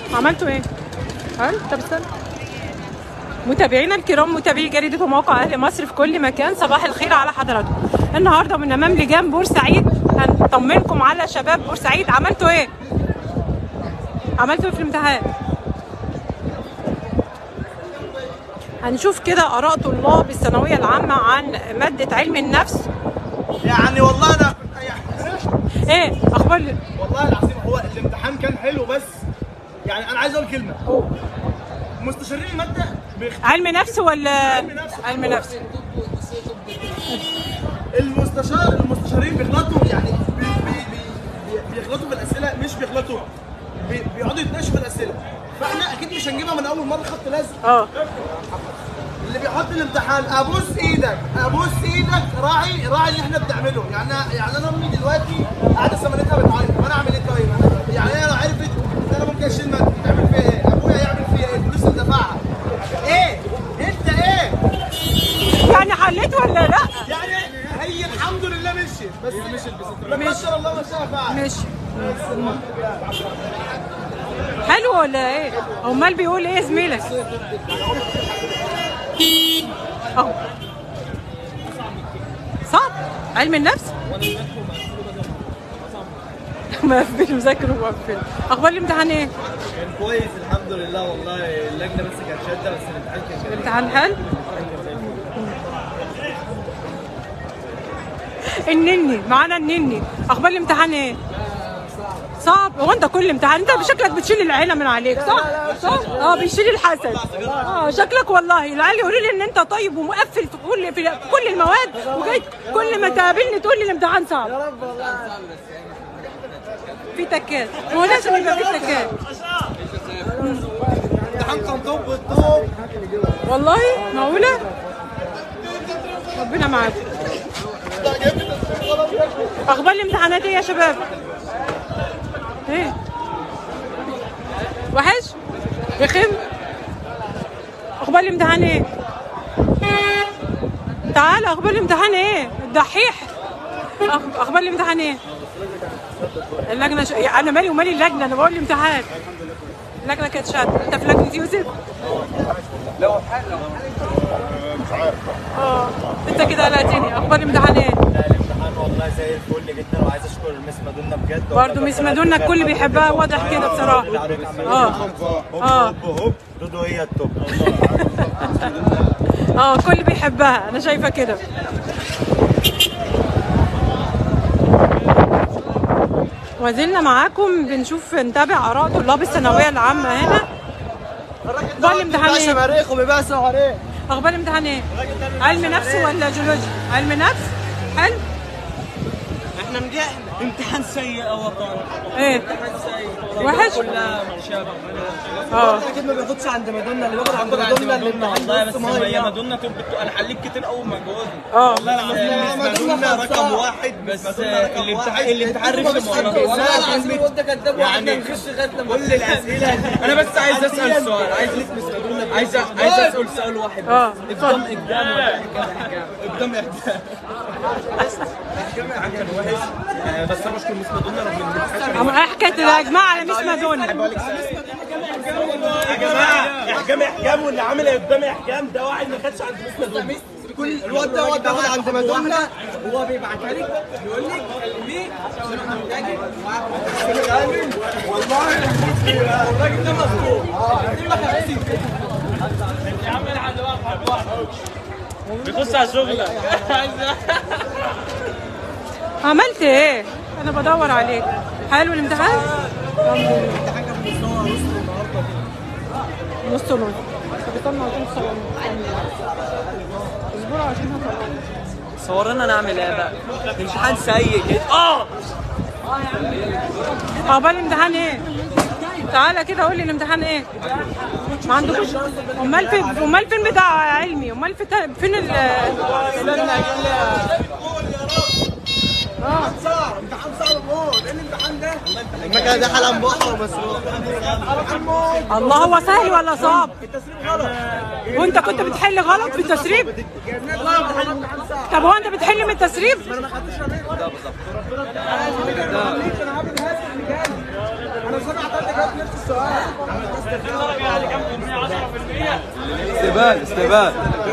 عملتوا ايه؟ حلو طب استنى متابعينا الكرام متابعي جريدة وموقع أهل مصر في كل مكان صباح الخير على حضراتكم النهارده من أمام لجان بورسعيد هنطمنكم على شباب بورسعيد عملتوا إيه؟ عملتوا إيه في الامتحان؟ هنشوف كده آراء طلاب الثانوية العامة عن مادة علم النفس يعني والله انا إيه أخبار والله العظيم هو الامتحان كان حلو بس يعني انا عايز اقول كلمه مستشارين الماده بيخ... علم نفس ولا علم نفس. علم نفس المستشار المستشارين بيغلطوا يعني بي... بي... بي... بيغلطوا في الاسئله مش بيغلطوا بي... بيقعدوا يتناقشوا في الاسئله فاحنا اكيد مش هنجيبها من اول مره خط لازم اه اللي بيحط الامتحان ابوس ايدك ابوس ايدك راعي راعي اللي احنا بنعمله يعني يعني انا امي دلوقتي قاعده سمنتها بتعيط وانا اعمل ايه طيب أنا- يعني هي لو عرفت ان انا ممكن اشيل مادة تعمل فيها ايه ابويا يعمل فيها ايه الفلوس اللي دفعها ايه انت ايه يعني حليت ولا لا؟ يعني هي الحمد لله مشيت بس مشيت بس قدر الله ما شاء فعل ماشي حلو ولا ايه؟ امال بيقول ايه زميلك؟ اهو صعب علم النفس مقفل مذاكر ومقفل اخبار الامتحان ايه؟ كان كويس الحمد لله والله اللجنه بس كانت شاده بس الامتحان كان شاده الامتحان حلو؟ النني معانا النني اخبار الامتحان ايه؟ صعب هو انت كل امتحان انت بشكلك بتشيل العيله من عليك صح؟ صح؟ اه بيشيل الحسد اه شكلك والله العيال يقولوا لي ان انت طيب ومقفل في كل في كل المواد وجاي كل ما تقابلني تقول لي الامتحان صعب يا رب والله في تكات هو لازم يبقى في تكات الامتحان كان طب الطب والله معقوله؟ ربنا معاكم اخبار الامتحانات ايه يا شباب؟ ايه؟ وحش؟ رخم؟ اخبار الامتحان ايه؟ تعال اخبار الامتحان ايه؟ الدحيح أخ- اخبار الامتحان ايه؟ اللجنه ش... انا مالي ومالي اللجنه انا بقول الامتحان اللجنه كانت شاطره انت في لجنه يوسف؟ اه انت كده قلقتني اخبار الامتحان ايه؟ لا الامتحان والله زي الفل جدا وعايز اشكر المس مدونة بجد برضه ميس مادونا الكل بيحبها واضح كده بصراحه اه اه هوب دودو هي التوب اه الكل بيحبها انا شايفه كده وزلنا معاكم بنشوف نتابع اراء طلاب الثانويه العامه هنا اخبار الامتحان ايه؟ شماريخ وبيبقى عليه اخبار الامتحان ايه؟ علم نفس ولا جيولوجيا؟ علم نفس؟ حلو؟ احنا نجحنا امتحان سيء اه والله ايه؟ امتحان سيء وحش؟ كلها متشابه اه اكيد ما بياخدش عند مادونا اللي بياخد عند باخد عند مادونا اللي مدونة والله بس الامتحان هي مدونة طب انا حليت كتير قوي مجهودي اه مدونة رقم واحد بس الامتحان الامتحان رخم والله يعني كل الاسئله انا بس عايز اسال سؤال عايز عايز عايز اسال سؤال واحد اه اقدام اقدام ولا احكام احكام اقدام احكام احكام احكام كان وحش آه، بس انا بشكر مس مدونة رغم ان الامتحان أما ايه حكايه الاجماع على ميس مادونا يا جماعه احكام احكام واللي عامل اقدام احكام ده واحد ما خدش عند مس مدونة كل الواد ده واد بياخد عند مادونا هو بيبعتها لك بيقول لك كلميه عشان احنا محتاجين والله الراجل ده مظبوط بيخش على شغلك عملت ايه؟ انا بدور عليك حلو الامتحان؟ الامتحان كان مستوى نص النهارده نص نص طب استنى عشان تصور اصبروا عشان هطلع صورنا نعمل ايه بقى؟ الامتحان سيء جدا اه عقبال الامتحان ايه؟ تعالى كده قول لي الامتحان ايه؟ ما عندكوش امال فين امال فين بتاع علمي؟ امال في تا- فين ال اه امتحان صعب موت ايه الامتحان ده؟ المكنه دي حلقه مبوحه ومسروق الله هو سهل ولا صعب؟ وانت كنت بتحل غلط في التسريب؟ طب هو انت بتحل من التسريب؟ انا سمعت استقبال استقبال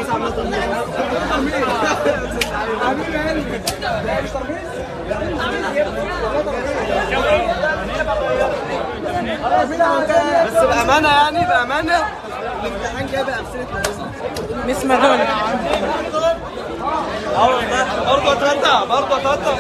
بس بامانه يعني بامانه الامتحان جايب امثله مس مادونا برضه اتغدى برضه اتغدى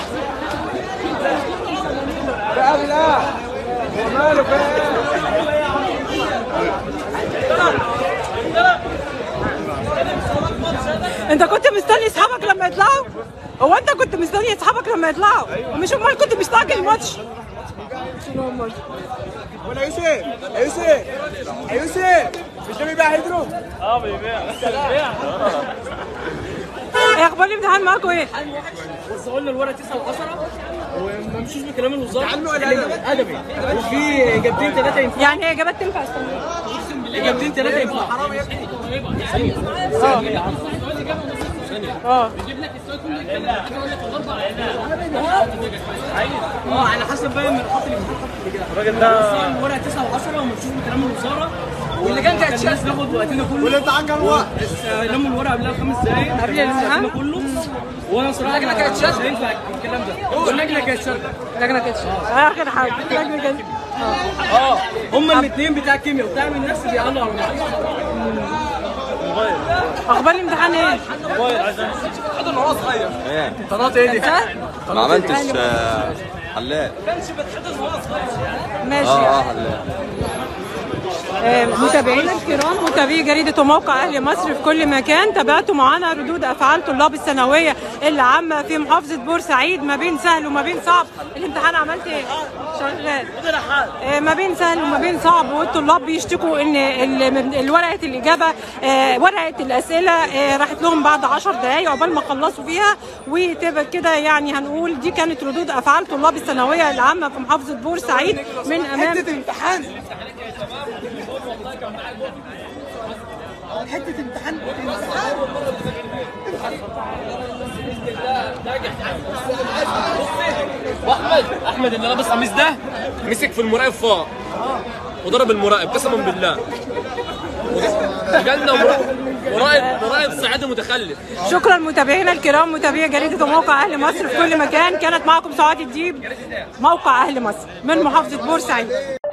انت كنت مستني اصحابك لما يطلعوا هو انت كنت مستني اصحابك لما يطلعوا ومش امال كنت مستعجل الماتش ولا يوسف يا يوسف يا يوسف مش ده بيبيع هيدرو ايه اخبار الامتحان معاكم ايه؟ وصلوا لنا الورقه 9 و10 وما مشوش بكلام الوزاره عنه ولا أدبي؟ ادبي وفي اجابتين ثلاثه ينفع يعني اجابات تنفع استنى اجابتين ثلاثه ينفع اه اه على حسب بقى من الخط اللي بيتحط في الاجابه الراجل ده الورقه 9 و10 وما مشوش بكلام الوزاره واللي كان كانت الناس بياخد وقتنا كله والامتحان كان واحد بس لموا الورقه قبلها بخمس دقايق قبل الامتحان؟ وقتنا كله وانا صراحه اللجنه كانت شاذه مش هينفع الكلام ده واللجنه كانت شاذه لجنه كده اخر حاجه لجنه كده اه هما الاثنين بتاع الكيمياء وبتاع من نفس بيعلوا على بعض اخبار الامتحان ايه؟ قناه ايه دي؟ سهل؟ ما عملتش آه، حلال ماشي اه اه حلال آه، متابعينا الكرام متابعي جريدة وموقع أهل مصر في كل مكان تابعتوا معانا ردود أفعال طلاب الثانوية العامة في محافظة بورسعيد ما بين سهل وما بين صعب الامتحان عملت إيه؟ شغال آه، ما بين سهل وما بين صعب والطلاب بيشتكوا إن ال- الورقة الإجابة آه، ورقة الأسئلة آه، راحت لهم بعد 10 دقايق عقبال ما خلصوا فيها وتبقى كده يعني هنقول دي كانت ردود أفعال طلاب الثانوية العامة في محافظة بورسعيد من أمام امتحان حته امتحان واحمد احمد اللي لابس قميص ده مسك في المراقب فوق وضرب المراقب قسما بالله جالنا مراقب مراقب مراقب صعيدي متخلف شكرا متابعينا الكرام متابعي جريدة وموقع أهل مصر في كل مكان كانت معكم سعاد الديب موقع أهل مصر من محافظة بورسعيد